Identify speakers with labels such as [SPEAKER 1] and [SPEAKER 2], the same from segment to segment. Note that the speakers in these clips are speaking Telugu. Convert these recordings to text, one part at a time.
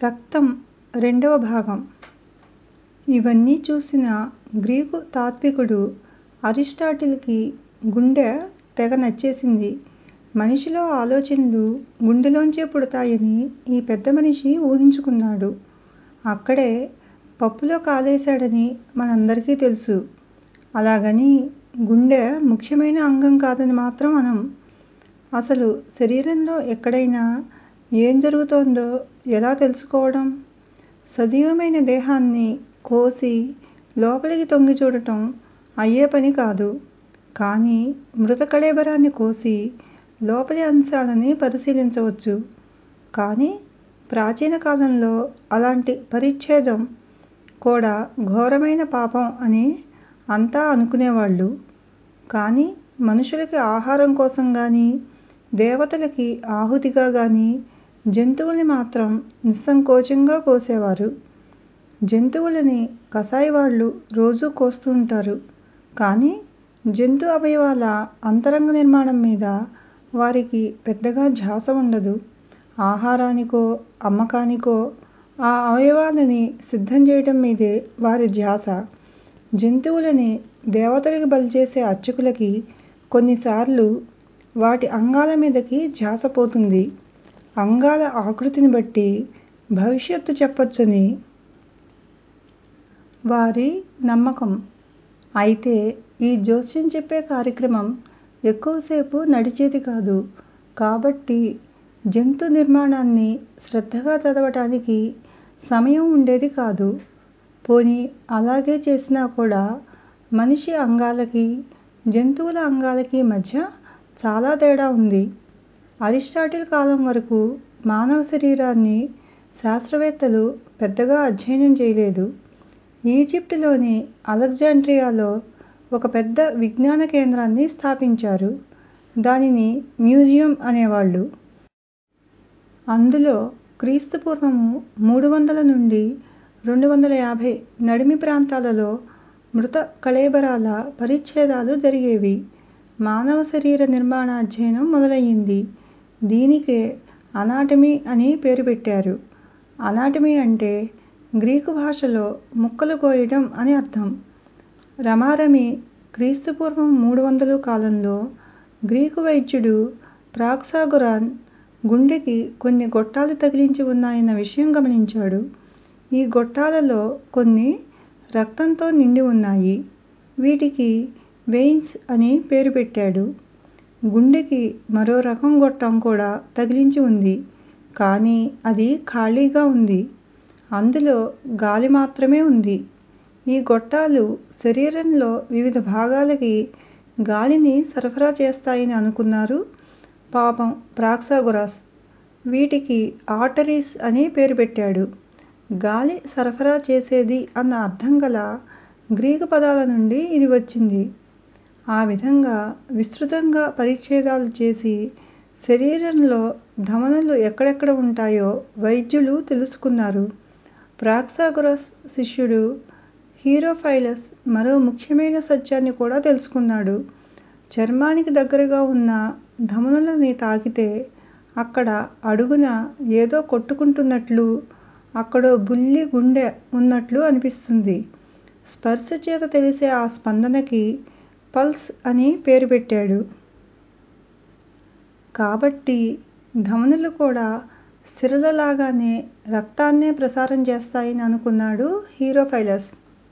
[SPEAKER 1] రక్తం రెండవ భాగం ఇవన్నీ చూసిన గ్రీకు తాత్వికుడు అరిస్టాటిల్ కి గుండె తెగ నచ్చేసింది. మనిషిలో ఆలోచనలు గుండెలోంచే పుడతాయని ఈ పెద్దమనిషి ఊహించుకున్నాడు. అక్కడే పప్పులో కాలేశాడని మనందరికీ తెలుసు. అలాగని గుండె ముఖ్యమైన అంగం కాదని మాత్రం అనం. అసలు శరీరంలో ఎక్కడైనా ఏం జరుగుతోందో ఎలా తెలుసుకోవడం? సజీవమైన దేహాన్ని కోసి లోపలికి తొంగి చూడటం అయ్యే పని కాదు. కానీ మృత కళేబరాన్ని కోసి లోపలి అంశాలని పరిశీలించవచ్చు. కానీ ప్రాచీన కాలంలో అలాంటి పరిచ్ఛేదం కూడా ఘోరమైన పాపం అని అంతా అనుకునేవాళ్ళు. కానీ మనుషులకి ఆహారం కోసం గానీ, దేవతలకి ఆహుతిగా గానీ జంతువుల్ని మాత్రం నిస్సంకోచంగా కోసేవారు. జంతువులని కసాయివాళ్ళు రోజూ కోస్తుంటారు. కానీ జంతు అవయవాల అంతరంగ నిర్మాణం మీద వారికి పెద్దగా ధ్యాస ఉండదు. ఆహారానికో, అమ్మకానికో ఆ అవయవాలని సిద్ధం చేయటం మీదే వారి ధ్యాస. జంతువులని దేవతలకి బలిచేసే అర్చకులకి కొన్నిసార్లు వాటి అంగాల మీదకి ధ్యాస పోతుంది. అంగాల ఆకృతిని బట్టి భవిష్యత్తు చెప్పొచ్చని వారి నమ్మకం. అయితే ఈ జోస్యం చెప్పే కార్యక్రమం ఎక్కువసేపు నడిచేది కాదు. కాబట్టి జంతు నిర్మాణాన్ని శ్రద్ధగా చదవటానికి సమయం ఉండేది కాదు. పోనీ అలాగే చేసినా కూడా మనిషి అంగాలకీ, జంతువుల అంగాలకీ మధ్య చాలా తేడా ఉంది. అరిస్టాటిల్ కాలం వరకు మానవ శరీరాన్ని శాస్త్రవేత్తలు పెద్దగా అధ్యయనం చేయలేదు. ఈజిప్ట్ లోని అలెగ్జాండ్రియాలో ఒక పెద్ద విజ్ఞాన కేంద్రాన్ని స్థాపించారు. దానిని మ్యూజియం అనేవాళ్ళు. అందులో క్రీస్తు పూర్వం మూడు వందల నుండి రెండు వందల యాభై నడిమి ప్రాంతాలలో మృత కళేబరాల పరిచ్ఛేదాలు జరిగేవి. మానవ శరీర నిర్మాణాధ్యయనం మొదలయింది. దీనికే అనాటమీ అని పేరు పెట్టారు. అనాటమీ అంటే గ్రీకు భాషలో ముక్కలు కోయడం అని అర్థం. రమారమి క్రీస్తు పూర్వం మూడు వందలు కాలంలో గ్రీకు వైద్యుడు ప్రాక్సాగొరాన్ గుండెకి కొన్ని గొట్టాలు తగిలించి ఉన్నాయన్న విషయం గమనించాడు. ఈ గొట్టాలలో కొన్ని రక్తంతో నిండి ఉన్నాయి. వీటికి వెయిన్స్ అని పేరు పెట్టాడు. గుండెకి మరో రకం గొట్టం కూడా తగిలించి ఉంది. కానీ అది ఖాళీగా ఉంది. అందులో గాలి మాత్రమే ఉంది. ఈ గొట్టాలు శరీరంలో వివిధ భాగాలకి గాలిని సరఫరా చేస్తాయని అనుకున్నారు పాపం ప్రాక్సాగొరస్. వీటికి ఆర్టరీస్ అని పేరు పెట్టాడు. గాలి సరఫరా చేసేది అన్న అర్థం గల గ్రీకు పదాల నుండి ఇది వచ్చింది. ఆ విధంగా విస్తృతంగా పరిచ్ఛేదాలు చేసి శరీరంలో ధమనులు ఎక్కడెక్కడ ఉంటాయో వైద్యులు తెలుసుకున్నారు. ప్రాక్సాగొరస్ శిష్యుడు హీరోఫైలస్ మరో ముఖ్యమైన సత్యాన్ని కూడా తెలుసుకున్నాడు. చర్మానికి దగ్గరగా ఉన్న ధమనులని తాకితే అక్కడ అడుగున ఏదో కొట్టుకుంటున్నట్లూ, అక్కడో బుల్లి గుండె ఉన్నట్లూ అనిపిస్తుంది. స్పర్శ చేత తెలిసే ఆ స్పందనకి పల్స్ అని పేరు పెట్టాడు. కాబట్టి ధమనులు కూడా సిరల లాగానే రక్తాన్నే ప్రసారం చేస్తాయని అనుకున్నాడు హీరోఫైలస్.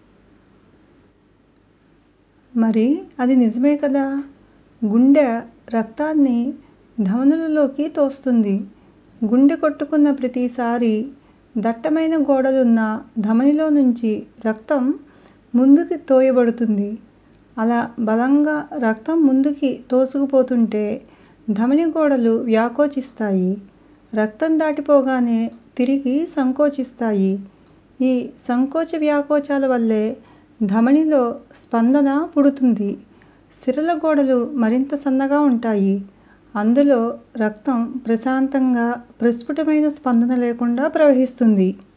[SPEAKER 1] మరి అది నిజమే కదా! గుండె రక్తాన్ని ధమనులలోకి తోస్తుంది. గుండె కొట్టుకున్న ప్రతిసారీ దట్టమైన గోడలున్న ధమనిలో నుంచి రక్తం ముందుకి తోయబడుతుంది. అలా బలంగా రక్తం ముందుకి తోసుకుపోతుంటే ధమని గోడలు వ్యాకోచిస్తాయి. రక్తం దాటిపోగానే తిరిగి సంకోచిస్తాయి. ఈ సంకోచ వ్యాకోచాల వల్లే ధమనిలో స్పందన పుడుతుంది. సిరల గోడలు మరింత సన్నగా ఉంటాయి. అందులో రక్తం ప్రశాంతంగా ప్రస్ఫుటమైన స్పందన లేకుండా ప్రవహిస్తుంది.